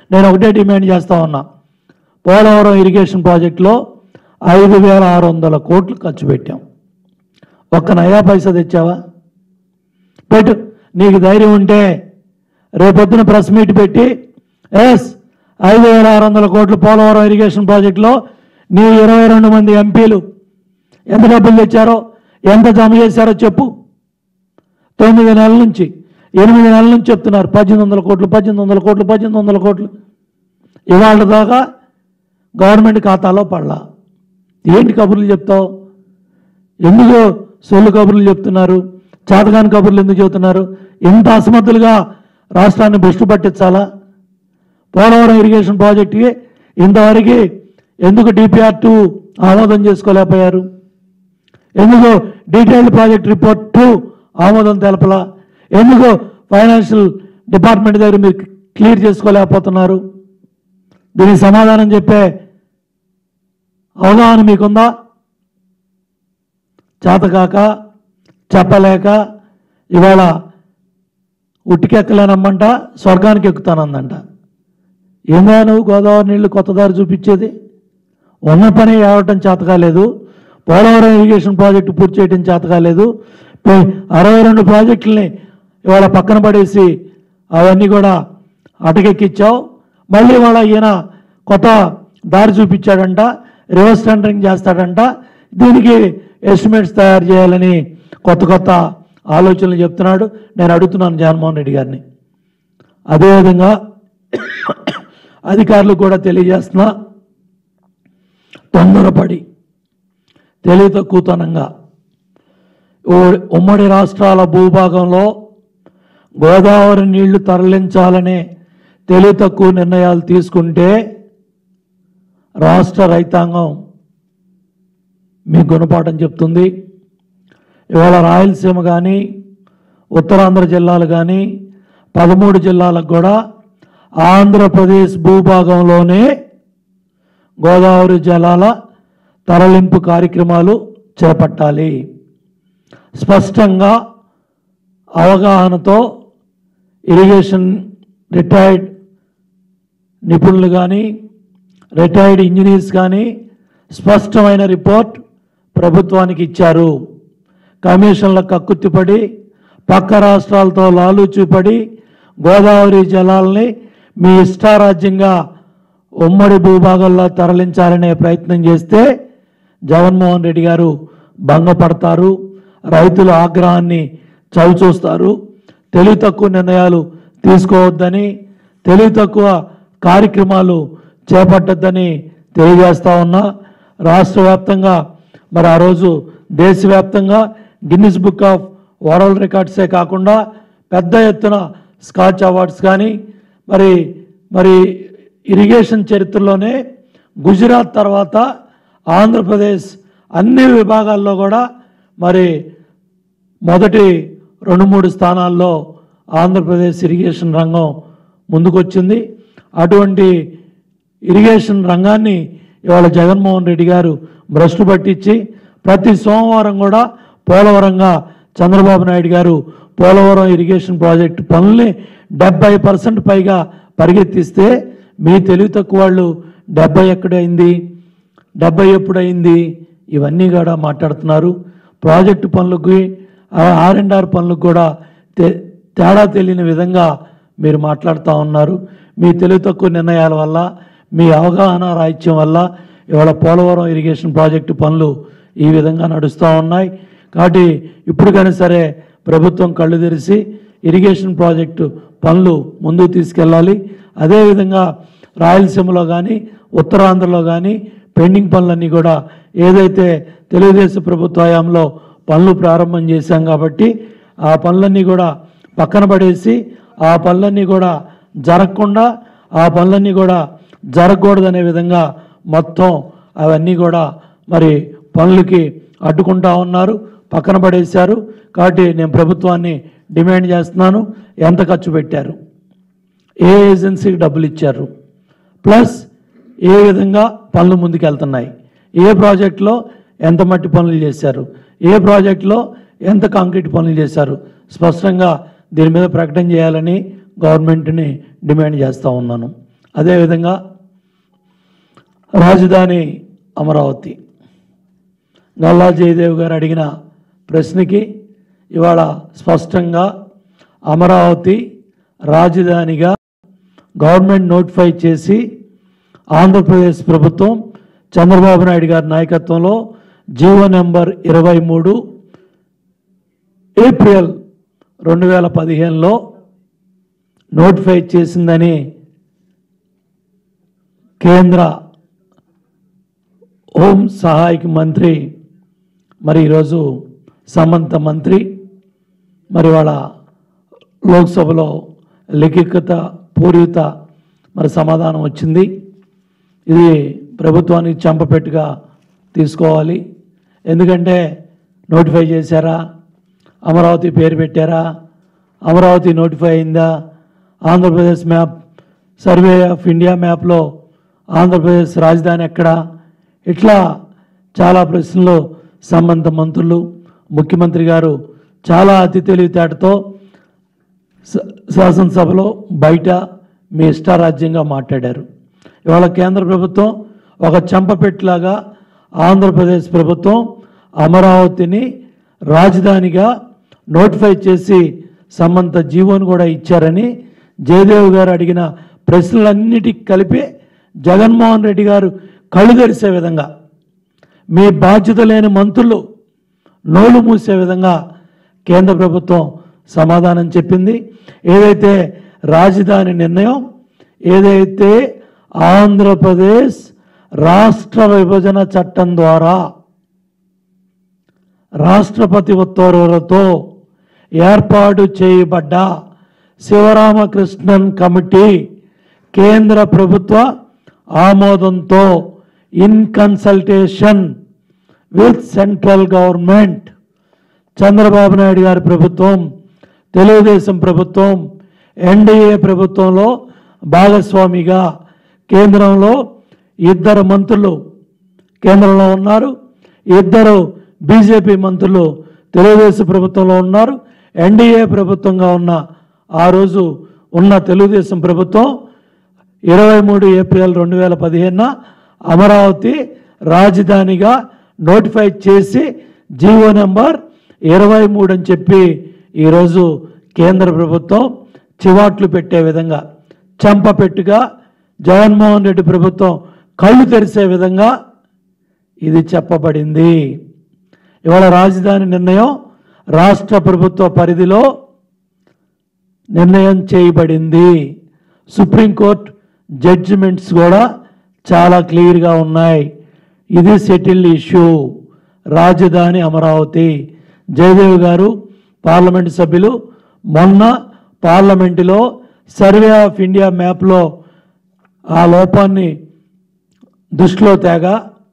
నేను ఒకటే డిమాండ్ చేస్తా ఉన్నా పోలవరం ఇరిగేషన్ ప్రాజెక్టులో ఐదు వేల ఆరు వందల కోట్లు ఖర్చు పెట్టాం ఒక్క నయా పైసా తెచ్చావా పెట్టు నీకు ధైర్యం ఉంటే రేపొద్దున ప్రెస్ మీట్ పెట్టి ఎస్ ఐదు వేల ఆరు వందల కోట్లు పోలవరం ఇరిగేషన్ ప్రాజెక్టులో నీ ఇరవై రెండు మంది ఎంపీలు ఎంత డబ్బులు తెచ్చారో ఎంత జమ చేశారో చెప్పు తొమ్మిది నెలల నుంచి ఎనిమిది నెలల నుంచి చెప్తున్నారు పద్దెనిమిది వందల కోట్లు పద్దెనిమిది వందల కోట్లు పద్దెనిమిది వందల కోట్లు ఇవాళ దాకా గవర్నమెంట్ ఖాతాలో పడలా ఏంటి కబుర్లు చెప్తావు ఎందుకు సొల్లు కబుర్లు చెప్తున్నారు చేతగాని కబుర్లు ఎందుకు చెబుతున్నారు ఇంత అసమర్థులుగా రాష్ట్రాన్ని భ్రష్టు పట్టించాలా పోలవరం ఇరిగేషన్ ప్రాజెక్టుకి ఇంతవరకు ఎందుకు డిపిఆర్ టూ ఆమోదం చేసుకోలేకపోయారు ఎందుకు డీటెయిల్డ్ ప్రాజెక్ట్ రిపోర్ట్ టూ ఆమోదం తెలపలా ఎందుకు ఫైనాన్షియల్ డిపార్ట్మెంట్ దగ్గర మీరు క్లియర్ చేసుకోలేకపోతున్నారు దీనికి సమాధానం చెప్పే అవగాహన మీకుందా చేతకాక చెప్పలేక ఇవాళ ఉట్టికెక్కలేనమ్మంట స్వర్గానికి ఎక్కుతానందంట ఏందా నువ్వు గోదావరి నీళ్లు కొత్త దారి చూపించేది ఉన్న పని ఏవటం చేత కాలేదు పోలవరం ఇరిగేషన్ ప్రాజెక్టు పూర్తి చేయడం చేత కాలేదు పే- అరవై రెండు ప్రాజెక్టుల్ని ఇవాళ పక్కన పడేసి అవన్నీ కూడా అటకెక్కిచ్చావు మళ్ళీ వాళ్ళ ఈయన కొత్త దారి చూపించాడంట రివర్స్ టెండరింగ్ చేస్తాడంట దీనికి ఎస్టిమేట్స్ తయారు చేయాలని కొత్త కొత్త ఆలోచనలు చెప్తున్నాడు నేను అడుగుతున్నాను జగన్మోహన్ రెడ్డి గారిని అదేవిధంగా అధికారులు కూడా తెలియజేస్తున్నా తొందరపడి తెలివి తక్కువతనంగా ఉ- ఉమ్మడి రాష్ట్రాల భూభాగంలో గోదావరి నీళ్లు తరలించాలనే తెలివి తక్కువ నిర్ణయాలు తీసుకుంటే రాష్ట్ర రైతాంగం మీ గుణపాఠం చెప్తుంది ఇవాళ రాయలసీమ కానీ ఉత్తరాంధ్ర జిల్లాలు కానీ పదమూడు జిల్లాలకు కూడా ఆంధ్రప్రదేశ్ భూభాగంలోనే గోదావరి జలాల తరలింపు కార్యక్రమాలు చేపట్టాలి స్పష్టంగా అవగాహనతో ఇరిగేషన్ రిటైర్డ్ నిపుణులు కానీ రిటైర్డ్ ఇంజనీర్స్ కానీ స్పష్టమైన రిపోర్ట్ ప్రభుత్వానికి ఇచ్చారు కమిషన్ల కక్కుర్తిపడి పక్క రాష్ట్రాలతో లాలూచిపడి గోదావరి జలాల్ని మీ ఇష్టారాజ్యంగా ఉమ్మడి భూభాగంలో తరలించాలనే ప్రయత్నం చేస్తే జగన్మోహన్ రెడ్డి గారు భంగపడతారు రైతుల ఆగ్రహాన్ని చవిచూస్తారు తెలివి తక్కువ నిర్ణయాలు తీసుకోవద్దని తెలివి తక్కువ కార్యక్రమాలు చేపట్టద్దని తెలియజేస్తా ఉన్నా రాష్ట్ర వ్యాప్తంగా మరి ఆ రోజు దేశవ్యాప్తంగా గిన్నిస్ బుక్ ఆఫ్ వరల్డ్ రికార్డ్సే కాకుండా పెద్ద ఎత్తున స్కాచ్ అవార్డ్స్ కానీ మరి మరి ఇరిగేషన్ చరిత్రలోనే గుజరాత్ తర్వాత ఆంధ్రప్రదేశ్ అన్ని విభాగాల్లో కూడా మరి మొదటి రెండు మూడు స్థానాల్లో ఆంధ్రప్రదేశ్ ఇరిగేషన్ రంగం ముందుకొచ్చింది అటువంటి ఇరిగేషన్ రంగాన్ని ఇవాళ జగన్మోహన్ రెడ్డి గారు భ్రష్టు పట్టించి ప్రతి సోమవారం కూడా పోలవరంగా చంద్రబాబు నాయుడు గారు పోలవరం ఇరిగేషన్ ప్రాజెక్టు పనుల్ని డెబ్బై పర్సెంట్ పైగా పరిగెత్తిస్తే మీ తెలివి తక్కువ వాళ్ళు డెబ్బై ఎక్కడైంది డెబ్బై ఎప్పుడైంది ఇవన్నీ కూడా మాట్లాడుతున్నారు ప్రాజెక్టు పనులకి ఆర్ అండ్ ఆర్ పనులకు కూడా తే- తేడా తెలియని విధంగా మీరు మాట్లాడుతూ ఉన్నారు మీ తెలివి తక్కువ నిర్ణయాల వల్ల మీ అవగాహన రాహిత్యం వల్ల ఇవాళ పోలవరం ఇరిగేషన్ ప్రాజెక్టు పనులు ఈ విధంగా నడుస్తూ ఉన్నాయి కాబట్టి ఇప్పుడు కానీ సరే ప్రభుత్వం కళ్ళు తెరిచి ఇరిగేషన్ ప్రాజెక్టు పనులు ముందుకు తీసుకెళ్ళాలి అదేవిధంగా రాయలసీమలో కానీ ఉత్తరాంధ్రలో కానీ పెండింగ్ పనులన్నీ కూడా ఏదైతే తెలుగుదేశం ప్రభుత్వ హయాంలో పనులు ప్రారంభం చేశాం కాబట్టి ఆ పనులన్నీ కూడా పక్కన పడేసి ఆ పనులన్నీ కూడా జరగకుండా ఆ పనులన్నీ కూడా జరగకూడదనే విధంగా మొత్తం అవన్నీ కూడా మరి పనులకి అడ్డుకుంటా ఉన్నారు పక్కన పడేశారు కాబట్టి నేను ప్రభుత్వాన్ని డిమాండ్ చేస్తున్నాను ఎంత ఖర్చు పెట్టారు ఏ ఏజెన్సీకి డబ్బులు ఇచ్చారు ప్లస్ ఏ విధంగా పనులు ముందుకెళ్తున్నాయి ఏ ప్రాజెక్టులో ఎంత మట్టి పనులు చేశారు ఏ ప్రాజెక్టులో ఎంత కాంక్రీట్ పనులు చేశారు స్పష్టంగా దీని మీద ప్రకటన చేయాలని గవర్నమెంట్ని డిమాండ్ చేస్తూ ఉన్నాను అదేవిధంగా రాజధాని అమరావతి గల్లా జయదేవ్ గారు అడిగిన ప్రశ్నకి ఇవాళ స్పష్టంగా అమరావతి రాజధానిగా గవర్నమెంట్ నోటిఫై చేసి ఆంధ్రప్రదేశ్ ప్రభుత్వం చంద్రబాబు నాయుడు గారి నాయకత్వంలో జీవో నెంబర్ ఇరవై మూడు ఏప్రిల్ రెండు వేల పదిహేనులో నోటిఫై చేసిందని కేంద్ర హోం సహాయక మంత్రి మరి ఈరోజు సమంత మంత్రి మరి వాళ్ళ లోక్సభలో లిఖిత పూరిత మరి సమాధానం వచ్చింది ఇది ప్రభుత్వానికి చెంపపెట్టుగా తీసుకోవాలి ఎందుకంటే నోటిఫై చేశారా అమరావతి పేరు పెట్టారా అమరావతి నోటిఫై అయిందా Andhra Pradesh map survey of India మ్యాప్లో ఆంధ్రప్రదేశ్ రాజధాని ఎక్కడ ఇట్లా చాలా ప్రశ్నలు సంబంధ మంత్రులు ముఖ్యమంత్రి గారు చాలా అతి తెలివితేటతో శ- శాసనసభలో బయట మీ ఇష్టారాజ్యంగా మాట్లాడారు ఇవాళ కేంద్ర ప్రభుత్వం ఒక చెంపపెట్టులాగా ఆంధ్రప్రదేశ్ ప్రభుత్వం అమరావతిని రాజధానిగా నోటిఫై చేసి సమంత జీవోని కూడా ఇచ్చారని జయదేవ్ గారు అడిగిన ప్రశ్నలన్నిటికీ కలిపి జగన్మోహన్ రెడ్డి గారు కళ్ళు తెరిసే విధంగా మీ బాధ్యత లేని మంత్రులు నోలు మూసే విధంగా కేంద్ర ప్రభుత్వం సమాధానం చెప్పింది ఏదైతే రాజధాని నిర్ణయం ఏదైతే ఆంధ్రప్రదేశ్ రాష్ట్ర విభజన చట్టం ద్వారా రాష్ట్రపతి ఉత్తర్వులతో ఏర్పాటు చేయబడ్డ శివరామకృష్ణన్ కమిటీ కేంద్ర ప్రభుత్వ ఆమోదంతో in consultation with central government Chandrababu Naidu గారి ప్రభుత్వం తెలుగుదేశం ప్రభుత్వం ఎన్డీఏ ప్రభుత్వంలో భాగస్వామిగా కేంద్రంలో ఇద్దరు మంత్రులు కేంద్రంలో ఉన్నారు ఇద్దరు బీజేపీ మంత్రులు తెలుగుదేశం ప్రభుత్వంలో ఉన్నారు ఎన్డీఏ ప్రభుత్వంగా ఉన్న ఆ రోజు ఉన్న తెలుగుదేశం ప్రభుత్వం ఇరవై మూడు ఏప్రిల్ రెండు వేల పదిహేనున అమరావతి రాజధానిగా నోటిఫై చేసి జీవో నెంబర్ ఇరవై మూడు అని చెప్పి ఈరోజు కేంద్ర ప్రభుత్వం చివాట్లు పెట్టే విధంగా చంపపెట్టుగా జగన్మోహన్ రెడ్డి ప్రభుత్వం కళ్ళు తెరిసే విధంగా ఇది చెప్పబడింది ఇవాళ రాజధాని నిర్ణయం రాష్ట్ర ప్రభుత్వ పరిధిలో నిర్ణయం చేయబడింది సుప్రీంకోర్టు జడ్జిమెంట్స్ కూడా చాలా క్లియర్గా ఉన్నాయి ఇది సెటిల్డ్ ఇష్యూ రాజధాని అమరావతి జయదేవ్ గారు పార్లమెంటు సభ్యులు మొన్న పార్లమెంటులో సర్వే ఆఫ్ ఇండియా మ్యాప్లో ఆ లోపాన్ని దృష్టిలో తేగా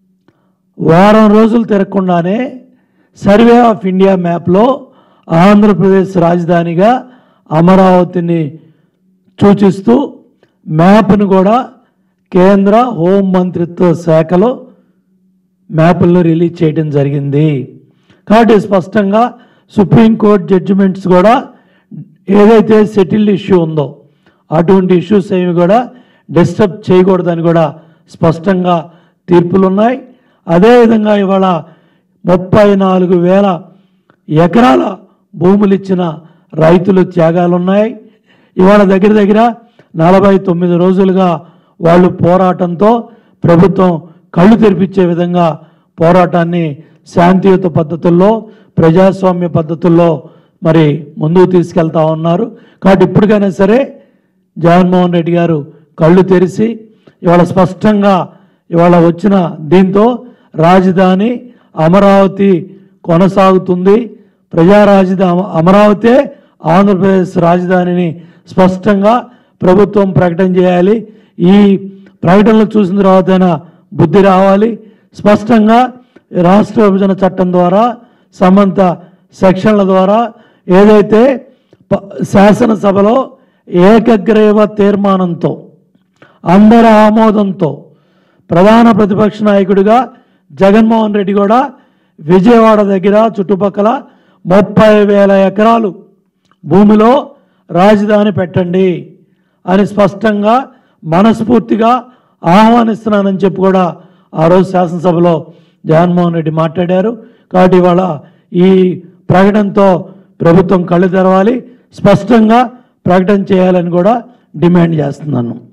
వారం రోజులు తిరగకుండానే సర్వే ఆఫ్ ఇండియా మ్యాప్లో ఆంధ్రప్రదేశ్ రాజధానిగా అమరావతిని సూచిస్తూ మ్యాప్ను కూడా కేంద్ర హోం మంత్రిత్వ శాఖలో మ్యాపులను రిలీజ్ చేయడం జరిగింది కాబట్టి స్పష్టంగా సుప్రీంకోర్టు జడ్జిమెంట్స్ కూడా ఏదైతే సెటిల్డ్ ఇష్యూ ఉందో అటువంటి ఇష్యూస్ ఏమి కూడా డిస్టర్బ్ చేయకూడదని కూడా స్పష్టంగా తీర్పులు ఉన్నాయి అదేవిధంగా ఇవాళ ముప్పై నాలుగు వేల ఎకరాల భూములు ఇచ్చిన రైతులు త్యాగాలు ఉన్నాయి ఇవాళ దగ్గర దగ్గర నలభై తొమ్మిది రోజులుగా వాళ్ళు పోరాటంతో ప్రభుత్వం కళ్ళు తెరిపించే విధంగా పోరాటాన్ని శాంతియుత పద్ధతుల్లో ప్రజాస్వామ్య పద్ధతుల్లో మరి ముందుకు తీసుకెళ్తా ఉన్నారు కాబట్టి ఇప్పటికైనా సరే జగన్మోహన్ రెడ్డి గారు కళ్ళు తెరిచి ఇవాళ స్పష్టంగా ఇవాళ వచ్చిన దీంతో రాజధాని అమరావతి కొనసాగుతుంది ప్రజా రాజధాని అమరావతి ఆంధ్రప్రదేశ్ రాజధానిని స్పష్టంగా ప్రభుత్వం ప్రకటన చేయాలి ఈ ప్రకటనలు చూసిన తర్వాతైనా బుద్ధి రావాలి స్పష్టంగా రాష్ట్ర విభజన చట్టం ద్వారా సంబంధిత సెక్షన్ల ద్వారా ఏదైతే ప- శాసనసభలో ఏకగ్రీవ తీర్మానంతో అందరి ఆమోదంతో ప్రధాన ప్రతిపక్ష నాయకుడిగా జగన్మోహన్ రెడ్డి కూడా విజయవాడ దగ్గర చుట్టుపక్కల ముప్పై వేల ఎకరాలు భూమిలో రాజధాని పెట్టండి అని స్పష్టంగా మనస్ఫూర్తిగా ఆహ్వానిస్తున్నానని చెప్పి కూడా ఆ రోజు శాసనసభలో జగన్మోహన్ రెడ్డి మాట్లాడారు కాబట్టి ఇవాళ ఈ ప్రకటనతో ప్రభుత్వం కళ్ళు తెరవాలి స్పష్టంగా ప్రకటన చేయాలని కూడా డిమాండ్ చేస్తున్నాను